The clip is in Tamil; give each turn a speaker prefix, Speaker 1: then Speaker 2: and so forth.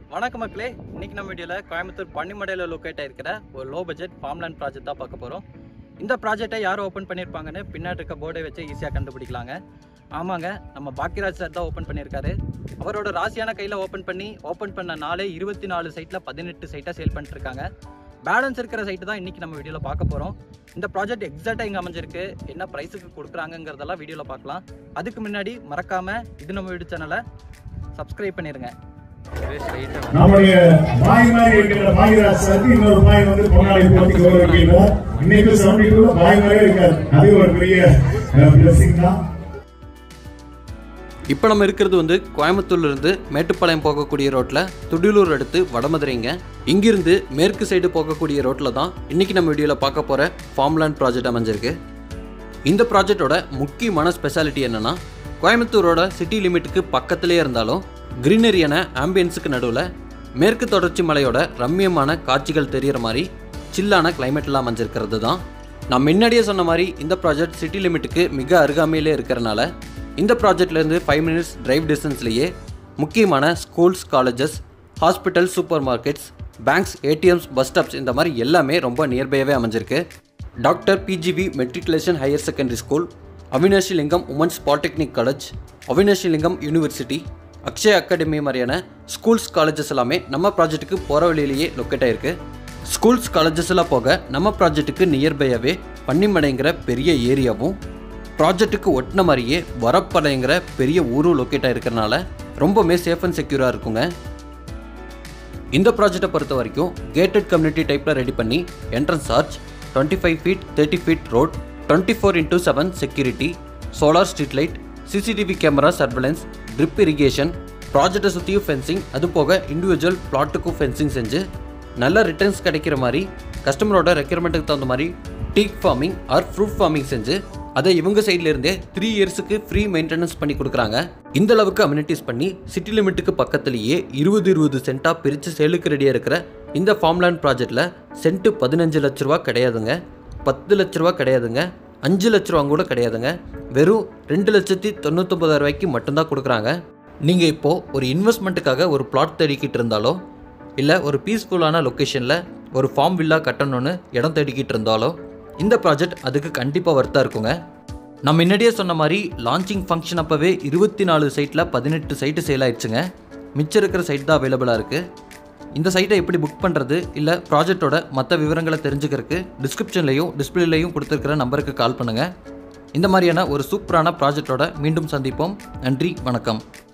Speaker 1: வணக்கம் மக்களே இன்னைக்கு நம்ம வீடியோவில் கோயம்புத்தூர் பன்னிமடையில் லொக்கேட் ஆயிருக்கிற ஒரு லோ பட்ஜெட் ஃபார்ம்லேண்ட் ப்ராஜெக்ட் தான் பார்க்க போகிறோம் இந்த ப்ராஜெக்டை யார் ஓப்பன் பண்ணியிருப்பாங்கன்னு பின்னாடி இருக்க போர்டை வச்சு ஈஸியாக கண்டுபிடிக்கலாங்க ஆமாங்க நம்ம பாக்கியராஜ் சார் தான் ஓப்பன் பண்ணியிருக்காரு அவரோட ராசியான கையில் ஓப்பன் பண்ணி ஓப்பன் பண்ண நாளே இருபத்தி நாலு சைட்டில் பதினெட்டு சைட்டாக சேல் பண்ணிட்டு இருக்காங்க பேலன்ஸ் இருக்கிற சைட்டு தான் இன்னைக்கு நம்ம வீடியோவில் பார்க்க போகிறோம் இந்த ப்ராஜெக்ட் எக்ஸாக்டாக எங்கே அமைஞ்சிருக்கு என்ன ப்ரைஸுக்கு கொடுக்குறாங்கங்கிறதெல்லாம் வீடியோவில் பார்க்கலாம் அதுக்கு முன்னாடி மறக்காமல் இது நம்ம வீடியோ சேனலை சப்ஸ்கிரைப் பண்ணிடுங்க
Speaker 2: நம்முடைய பாய் மாதிரி இருக்கிற பாய்ராஜ் சாருக்கு இன்னொரு பாய் வந்து பொன்னாடி போட்டி கௌரவிக்கிறார் இன்னைக்கு செவன்டி டூல பாய் மாதிரியே இருக்காரு அது ஒரு பெரிய பிளஸிங் தான்
Speaker 1: இப்போ நம்ம இருக்கிறது வந்து கோயம்புத்தூர்லேருந்து மேட்டுப்பாளையம் போகக்கூடிய ரோட்டில் துடியலூர் அடுத்து வடமதுரைங்க இங்கிருந்து மேற்கு சைடு போகக்கூடிய ரோட்டில் தான் இன்றைக்கி நம்ம வீடியோவில் பார்க்க போகிற ஃபார்ம்லேண்ட் ப்ராஜெக்ட் அமைஞ்சிருக்கு இந்த ப்ராஜெக்டோட முக்கியமான ஸ்பெஷாலிட்டி என்னென்னா கோயம்புத்தூரோட சிட்டி லிமிட்டுக்கு பக்கத்துலேயே இருந்தாலும் கிரீனரியான ஆம்பியன்ஸுக்கு நடுவில் மேற்கு தொடர்ச்சி மலையோட ரம்மியமான காட்சிகள் தெரிகிற மாதிரி சில்லான கிளைமேட்லாம் அமைஞ்சிருக்கிறது தான் நான் முன்னாடியே சொன்ன மாதிரி இந்த ப்ராஜெக்ட் சிட்டி லிமிட்டுக்கு மிக அருகாமையிலே இருக்கிறனால இந்த ப்ராஜெக்ட்லேருந்து ஃபைவ் மினிட்ஸ் டிரைவ் டிஸ்டன்ஸ்லேயே முக்கியமான schools colleges hospital supermarkets banks ATMs bus stops இந்த மாதிரி எல்லாமே ரொம்ப நியர்பையாகவே அமைஞ்சிருக்கு doctor P G P matriculation higher secondary school Avinashilingam women's polytechnic college Avinashilingam university Akshay academy மாதிரியான ஸ்கூல்ஸ் காலேஜஸ் எல்லாமே நம்ம ப்ராஜெக்ட்டுக்கு போகிற வழியிலேயே லொக்கேட் ஆயிருக்கு ஸ்கூல்ஸ் காலேஜஸ் எல்லாம் போக நம்ம ப்ராஜெக்ட்டுக்கு நியர்பையாகவே பன்னிமடைங்கிற பெரிய ஏரியாவும் ப்ராஜெக்ட்டுக்கு ஒட்டின மாதிரியே வரப்படைங்கிற பெரிய ஊரும் லொக்கேட் ஆயிருக்கிறனால ரொம்பவுமே சேஃப் அண்ட் செக்யூராக இருக்குங்க இந்த ப்ராஜெக்டை பொறுத்த வரைக்கும் கேட்டட் கம்யூனிட்டி டைப்பில் ரெடி பண்ணி entrance arch twenty five feet thirty feet road twenty four into seven security solar street light CCTV camera surveillance drip irrigation ப்ராஜெக்டை சுற்றியும் ஃபென்சிங் அது போக இண்டிவிஜுவல் பிளாட்டுக்கும் ஃபென்சிங் செஞ்சு நல்ல ரிட்டர்ன்ஸ் கிடைக்கிற மாதிரி கஸ்டமரோட ரெக்யர்மெண்ட்டுக்கு தகுந்த மாதிரி teak farming or fruit farming செஞ்சு அதை இவங்க சைட்ல இருந்தே த்ரீ இயர்ஸுக்கு ஃப்ரீ மெயின்டெனன்ஸ் பண்ணி கொடுக்குறாங்க இந்த அளவுக்கு அம்யூனிட்டிஸ் பண்ணி சிட்டி லிமிட்டுக்கு பக்கத்துலேயே இருபது இருபது சென்ட்டாக பிரித்து சேலுக்கு ரெடியாக இருக்கிற இந்த ஃபார்ம்லேண்ட் ப்ராஜெக்டில் சென்ட்டு பதினஞ்சு லட்ச ரூபா கிடையாதுங்க பத்து லட்ச ரூபா கிடையாதுங்க அஞ்சு லட்ச ரூபா கூட கிடையாதுங்க வெறும் ரெண்டு லட்சத்தி தொண்ணூத்தொம்பதாயிரம் ரூபாய்க்கு மட்டும்தான் கொடுக்குறாங்க நீங்கள் இப்போது ஒரு இன்வெஸ்ட்மெண்ட்டுக்காக ஒரு பிளாட் தேடிக்கிட்டு இருந்தாலோ இல்லை ஒரு பீஸ்ஃபுல்லான லொக்கேஷனில் ஒரு ஃபார்ம் வில்லா கட்டணும்னு இடம் தேடிக்கிட்டு இருந்தாலோ இந்த ப்ராஜெக்ட் அதுக்கு கண்டிப்பாக ஒர்த்தாக இருக்குங்க நான் முன்னாடியே சொன்ன மாதிரி லான்ச்சிங் ஃபங்க்ஷன் அப்போவே இருபத்தி நாலு சைட்டில் பதினெட்டு சைட்டு சேல் ஆயிடுச்சுங்க மிச்சம் இருக்கிற சைட் தான் அவைலபிளாக இருக்குது இந்த சைட்டை எப்படி புக் பண்ணுறது இல்லை ப்ராஜெக்ட்டோட மற்ற விவரங்களை தெரிஞ்சுக்கிறதுக்கு டிஸ்கிரிப்ஷன்லையும் டிஸ்பிளேலையும் கொடுத்துருக்கிற நம்பருக்கு கால் பண்ணுங்கள் இந்த மாதிரியான ஒரு சூப்பரான ப்ராஜெக்டோட மீண்டும் சந்திப்போம் நன்றி வணக்கம்